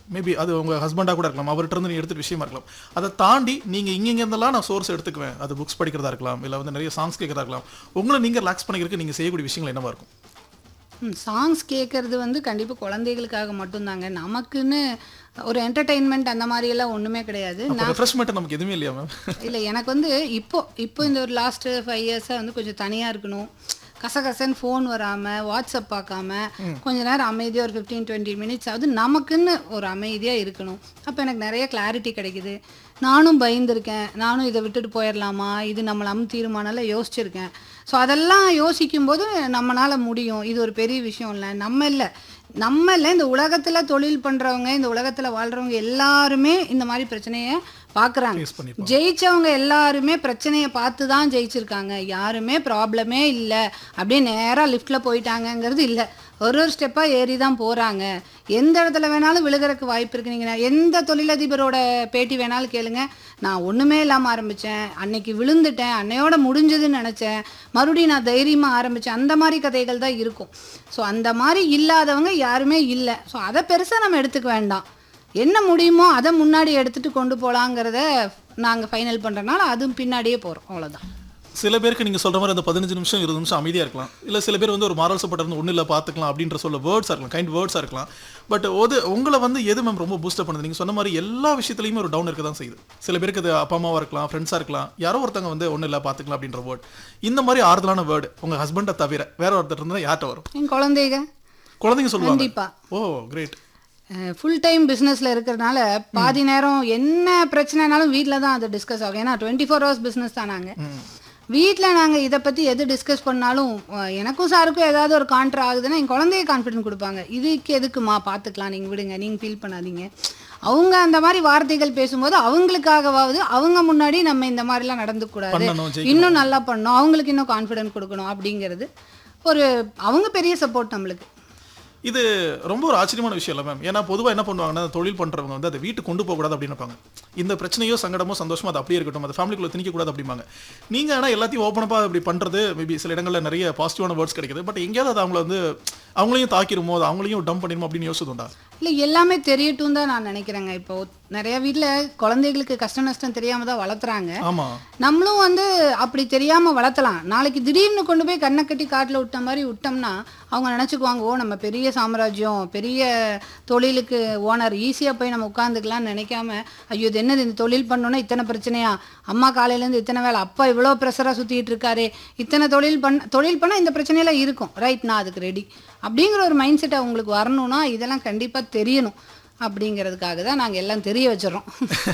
maybe அது உங்க ஹஸ்பண்டா கூட இருக்கலாம் அவர்கிட்ட இருந்து நீ எடுத்துட்டு விஷயமா இருக்கலாம் அதை தாண்டி நீங்க இங்க இங்க இருந்தெல்லாம் நான் சோர்ஸ் எடுத்துக்குவேன் அது புக்ஸ் படிக்கிறதா இருக்கலாம் இல்ல வந்து நிறைய சாங்ஸ் கேட்கறதா இருக்கலாம் உங்களை நீங்க ரிலாக்ஸ் பண்ணிக்கிறதுக்கு நீங்க செய்யக்கூடிய விஷயங்கள் என்னவா இருக்கும் சாங்ஸ் கேட்கறது வந்து கண்டிப்பாக குழந்தைகளுக்காக மட்டும்தாங்க நமக்குன்னு ஒரு என்டர்டெயின்மெண்ட் அந்த மாதிரி எல்லாம் ஒன்றுமே கிடையாது அப்போ ரெஃப்ரெஷ்மெண்ட் நமக்கு எதுவுமே இல்லையா மேம் இல்லை எனக்கு வந்து இப்போ இப்போ இந்த ஒரு லாஸ்ட் ஃபைவ் இயர்ஸாக வந்து கொஞ்சம் தனியாக இருக்கணும் கசகசன்னு ஃபோன் வராமல் வாட்ஸ்அப் பார்க்காம கொஞ்ச நேரம் அமைதியாக ஒரு ஃபிஃப்டீன் டுவெண்ட்டி மினிட்ஸ் ஆகுது நமக்குன்னு ஒரு அமைதியாக இருக்கணும் அப்போ எனக்கு நிறைய கிளாரிட்டி கிடைக்குது நானும் பயந்துருக்கேன் நானும் இதை விட்டுட்டு போயிடலாமா இது நம்மளை அமுத்தீருமானெல்லாம் யோசிச்சிருக்கேன் ஸோ அதெல்லாம் யோசிக்கும்போது நம்மளால் முடியும் இது ஒரு பெரிய விஷயம் இல்லை நம்ம இல்லை நம்ம இல்லை இந்த உலகத்தில் தொழில் பண்ணுறவங்க இந்த உலகத்தில் வாழ்கிறவங்க எல்லாருமே இந்த மாதிரி பிரச்சனையை பார்க்குறாங்க ஃபேஸ் பண்ணி ஜெயிச்சவங்க எல்லாருமே பிரச்சனையை பார்த்து தான் ஜெயிச்சிருக்காங்க யாருமே ப்ராப்ளமே இல்லை அப்படியே நேராக லிஃப்ட்டில் போயிட்டாங்கங்கிறது இல்லை ஒரு ஒரு ஸ்டெப்பாக ஏறி தான் போகிறாங்க எந்த இடத்துல வேணாலும் விழுகிறதுக்கு வாய்ப்பு இருக்கு நீங்கள் எந்த தொழிலதிபரோட பேட்டி வேணாலும் கேளுங்க நான் ஒன்றுமே இல்லாமல் ஆரம்பித்தேன் அன்னைக்கு விழுந்துட்டேன் அன்னையோட முடிஞ்சதுன்னு நினச்சேன் மறுபடியும் நான் தைரியமாக ஆரம்பித்தேன் அந்த மாதிரி கதைகள் தான் இருக்கும் ஸோ அந்த மாதிரி இல்லாதவங்க யாருமே இல்லை ஸோ அதை பெருசாக நம்ம எடுத்துக்க வேண்டாம் என்ன முடியுமோ அதை முன்னாடி எடுத்துட்டு கொண்டு போகலாங்கிறத நாங்கள் ஃபைனல் பண்ணுறனால அதுவும் பின்னாடியே போகிறோம் அவ்வளோதான் சில பேருக்கு நீங்க சொல்ற மாதிரி அந்த பதினஞ்சு நிமிஷம் இருபது நிமிஷம் அமைதியா இருக்கலாம் இல்ல சில பேர் வந்து ஒரு மாரல் சப்போர்ட் இருந்து ஒண்ணு இல்ல பாத்துக்கலாம் அப்படின்ற சொல்ல வேர்ட்ஸா இருக்கலாம் கைண்ட் வேர்ட்ஸா இருக்கலாம் பட் ஒரு உங்களை வந்து எது மேம் ரொம்ப பூஸ்டப் பண்ணுது நீங்க சொன்ன மாதிரி எல்லா விஷயத்துலயுமே ஒரு டவுன் இருக்க தான் செய்யுது சில பேருக்கு அது அப்பா அம்மாவா இருக்கலாம் ஃப்ரெண்ட்ஸா இருக்கலாம் யாரோ ஒருத்தங்க வந்து ஒண்ணு இல்ல பாத்துக்கலாம் அப்படின்ற வேர்ட் இந்த மாதிரி ஆறுதலான வேர்டு உங்க ஹஸ்பண்டை தவிர வேற ஒருத்தர் இருந்தா யார்கிட்ட வரும் என் குழந்தைங்க குழந்தைங்க சொல்லுவாங்க கண்டிப்பா ஓ கிரேட் ஃபுல் டைம் பிஸ்னஸில் இருக்கிறதுனால பாதி நேரம் என்ன பிரச்சனைனாலும் வீட்டில் தான் அது டிஸ்கஸ் ஆகும் ஏன்னா டுவெண்ட்டி ஃபோர் ஹவர்ஸ் பிஸ்னஸ் தான் நாங்கள் வீட்டில் நாங்கள் இதை பற்றி எது டிஸ்கஸ் பண்ணாலும் அஹ், எனக்கும் சாருக்கும் ஏதாவது ஒரு கான்ட்ரா ஆகுதுன்னா என் குழந்தைய கான்ஃபிடென்ட் கொடுப்பாங்க இதுக்கு எதுக்குமா பார்த்துக்கலாம் நீங்கள் விடுங்க நீங்கள் ஃபீல் பண்ணாதீங்க அவங்க அந்த மாதிரி வார்த்தைகள் பேசும்போது அவங்களுக்காகவாவது அவங்க முன்னாடி நம்ம இந்த மாதிரிலாம் நடந்துக்கூடாது பண்ணணும் ஜெயிக்கணும் இன்னும் நல்லா பண்ணணும் அவங்களுக்கு இன்னும் கான்ஃபிடென்ட் கொடுக்கணும் அப்படிங்கிறது ஒரு அவங்க பெரிய சப்போர்ட் நம்மளுக்கு இது ரொம்ப ஒரு ஆச்சரியமான விஷயம் இல்லை மேம் ஏன்னா பொதுவாக என்ன பண்ணுவாங்கன்னா தொழில் பண்ணுறவங்க வந்து அதை வீட்டுக்கு கொண்டு போகக்கூடாது அப்படின்னு நினைப்பாங்க இந்த பிரச்சனையோ சங்கடமோ சந்தோஷமோ அது அப்படியே இருக்கட்டும் அது ஃபேமிலிக்குள்ள திணிக்கக்கூடாது அப்படிம்பாங்க நீங்கள் ஆனால் எல்லாத்தையும் ஓப்பனப்பாக இப்படி பண்ணுறது மேபி சில இடங்களில் நிறைய பாசிட்டிவான வேர்ட்ஸ் கிடைக்குது பட் எங்கேயாவது அது அவங்கள வந்து அவங்களையும் தாக்கிருமோ அது அவங்களையும் டம்ப் பண்ணிருமோ அப்படின்னு யோசிச்சுதுண்டா இல்லை எல்லாமே தெரியட்டும் தான் நான் நினைக்கிறேங்க இப்போ நிறைய வீட்டில் குழந்தைகளுக்கு கஷ்ட நஷ்டம் தெரியாம தான் வளர்த்துறாங்க ஆமா நம்மளும் வந்து அப்படி தெரியாம வளர்த்தலாம் நாளைக்கு திடீர்னு கொண்டு போய் கண்ணை கட்டி காட்டில் விட்ட மாதிரி விட்டோம்னா அவங்க நினச்சிக்குவாங்க ஓ நம்ம பெரிய சாம்ராஜ்யம் பெரிய தொழிலுக்கு ஓனர் ஈஸியாக போய் நம்ம உட்காந்துக்கலாம்னு நினைக்காம ஐயோ இது என்னது இந்த தொழில் பண்ணோன்னா இத்தனை பிரச்சனையா அம்மா காலையிலேருந்து இத்தனை வேலை அப்பா இவ்வளோ ப்ரெஷராக சுற்றிட்டு இருக்காரு இத்தனை தொழில் பண்ண தொழில் பண்ணால் இந்த பிரச்சனையெல்லாம் இருக்கும் ரைட் நான் அதுக்கு ரெடி அப்படிங்கிற ஒரு மைண்ட் செட் அவங்களுக்கு வரணும்னா இதெல்லாம் கண்டிப்பாக தெரியணும் அப்படிங்கிறதுக்காக தான் நாங்கள் எல்லாம் தெரிய வச்சிடறோம்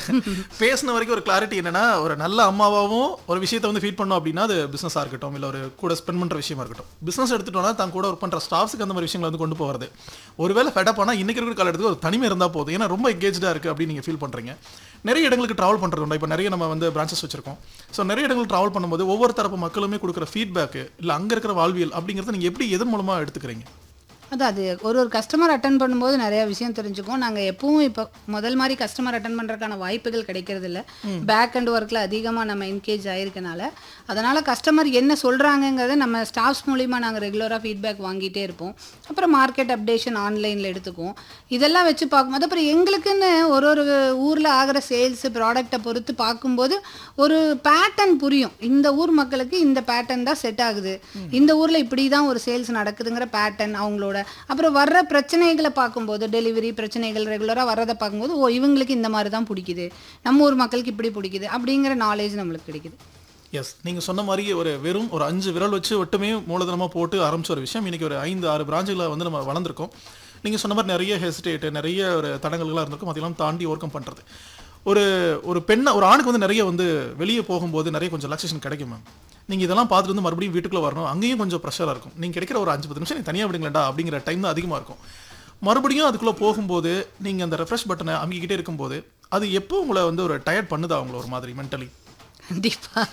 பேசின வரைக்கும் ஒரு கிளாரிட்டி என்னன்னா ஒரு நல்ல அம்மாவாகவும் ஒரு விஷயத்தை வந்து ஃபீட் பண்ணோம் அப்படின்னா அது பிசினஸாக இருக்கட்டும் இல்லை ஒரு கூட ஸ்பெண்ட் பண்ணுற விஷயமா இருக்கட்டும் பிசினஸ் எடுத்துட்டோம்னா தான் கூட ஒர்க் பண்ணுற ஸ்டாஃப்ஸ்க்கு அந்த மாதிரி விஷயங்களை வந்து கொண்டு போகிறது ஒருவேளை ஃபெடப் ஆனால் இன்னைக்கு இருக்கிற காலத்துக்கு ஒரு தனிமை இருந்தால் போதும் ஏன்னா ரொம்ப எங்கேஜாக இருக்குது அப்படின்னு நீங்கள் ஃபீல் பண்ணுறீங்க நிறைய இடங்களுக்கு ட்ராவல் பண்ணுறது உண்டு இப்போ நிறைய நம்ம வந்து பிரான்ச்சஸ் வச்சிருக்கோம் ஸோ நிறைய இடங்களுக்கு ட்ராவல் பண்ணும்போது ஒவ்வொரு தரப்பு மக்களுமே கொடுக்குற ஃபீட்பேக்கு இல்லை அங்கே இருக்கிற வாழ்வியல் அப்படிங்கிறத நீங்கள் எப்படி எதன் மூலமாக எடுத்துக்கிறீங்க அதான் அது ஒரு ஒரு கஸ்டமர் அட்டன் பண்ணும்போது நிறைய விஷயம் தெரிஞ்சுக்கும் நாங்கள் எப்பவும் இப்போ முதல் மாதிரி கஸ்டமர் அட்டன் பண்ணுறதுக்கான வாய்ப்புகள் கிடைக்கிறது இல்ல பேக் அண்ட் ஒர்க்கில் அதிகமாக நம்ம என்கேஜ் ஆயிருக்கனால அதனால் கஸ்டமர் என்ன சொல்கிறாங்கங்கிறத நம்ம ஸ்டாஃப்ஸ் மூலிமா நாங்கள் ரெகுலராக ஃபீட்பேக் வாங்கிட்டே இருப்போம் அப்புறம் மார்க்கெட் அப்டேஷன் ஆன்லைனில் எடுத்துக்குவோம் இதெல்லாம் வச்சு பார்க்கும்போது அப்புறம் எங்களுக்குன்னு ஒரு ஒரு ஊரில் ஆகிற சேல்ஸு ப்ராடக்ட்டை பொறுத்து பார்க்கும்போது ஒரு பேட்டர்ன் புரியும் இந்த ஊர் மக்களுக்கு இந்த பேட்டர்ன் தான் செட் ஆகுது இந்த ஊரில் இப்படி தான் ஒரு சேல்ஸ் நடக்குதுங்கிற பேட்டர்ன் அவங்களோட அப்புறம் வர்ற பிரச்சனைகளை பார்க்கும்போது டெலிவரி பிரச்சனைகள் ரெகுலராக வர்றதை பார்க்கும்போது ஓ இவங்களுக்கு இந்த மாதிரி தான் பிடிக்குது நம்ம ஊர் மக்களுக்கு இப்படி பிடிக்குது அப்படிங்கிற நாலேஜ் நம்மளுக்கு கிடைக்குது எஸ் நீங்கள் சொன்ன மாதிரி ஒரு வெறும் ஒரு அஞ்சு விரல் வச்சு மட்டுமே மூலதனமாக போட்டு ஆரம்பிச்ச ஒரு விஷயம் இன்னைக்கு ஒரு ஐந்து ஆறு பிராஞ்சுகளை வந்து நம்ம வளர்ந்துருக்கோம் நீங்கள் சொன்ன மாதிரி நிறைய ஹெசிடேட் நிறைய ஒரு தடங்கள்லாம் இருந்திருக்கும் அதெல்லாம் தாண்டி ஓவர் கம் பண்ணுறது ஒரு ஒரு பெண்ணை ஒரு ஆணுக்கு வந்து நிறைய வந்து வெளியே போகும்போது நிறைய கொஞ்சம் ரிலாக்ஸேஷன் கிடைக்கும் மேம் நீங்கள் இதெல்லாம் பார்த்துட்டு வந்து மறுபடியும் வீட்டுக்குள்ளே வரணும் அங்கேயும் கொஞ்சம் ப்ரெஷராக இருக்கும் நீங்கள் கிடைக்கிற ஒரு அஞ்சு பத்து நிமிஷம் நீ தனியாக விடுங்களேன்டா அப்படிங்கிற டைம் தான் அதிகமாக இருக்கும் மறுபடியும் அதுக்குள்ளே போகும்போது நீங்கள் அந்த ரெஃப்ரெஷ் பட்டனை அமுக்கிக்கிட்டே இருக்கும்போது அது எப்போ உங்களை வந்து ஒரு டயர்ட் பண்ணுதா அவங்கள ஒரு மாதிரி மென்டலி கண்டிப்பா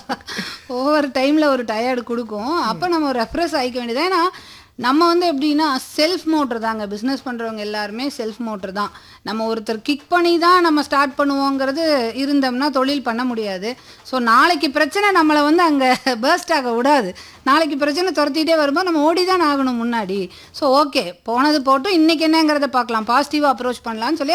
ஒவ்வொரு டைம்ல ஒரு டயர்டு கொடுக்கும் அப்போ நம்ம ரெஃப்ரெஷ் ஆகிக்க வேண்டியது ஏன்னா நம்ம வந்து எப்படின்னா செல்ஃப் மோட்டர் தாங்க பிஸ்னஸ் பண்ணுறவங்க எல்லாருமே செல்ஃப் மோட்டர் தான் நம்ம ஒருத்தர் கிக் பண்ணி தான் நம்ம ஸ்டார்ட் பண்ணுவோங்கிறது இருந்தோம்னா தொழில் பண்ண முடியாது ஸோ நாளைக்கு பிரச்சனை நம்மளை வந்து அங்கே பேர்ஸ்ட் ஆக விடாது நாளைக்கு பிரச்சனை துரத்திட்டே வரும்போது நம்ம ஓடி தான் ஆகணும் முன்னாடி ஸோ ஓகே போனது போட்டும் இன்னைக்கு என்னங்கிறத பார்க்கலாம் பாசிட்டிவாக அப்ரோச் பண்ணலாம்னு சொல்லி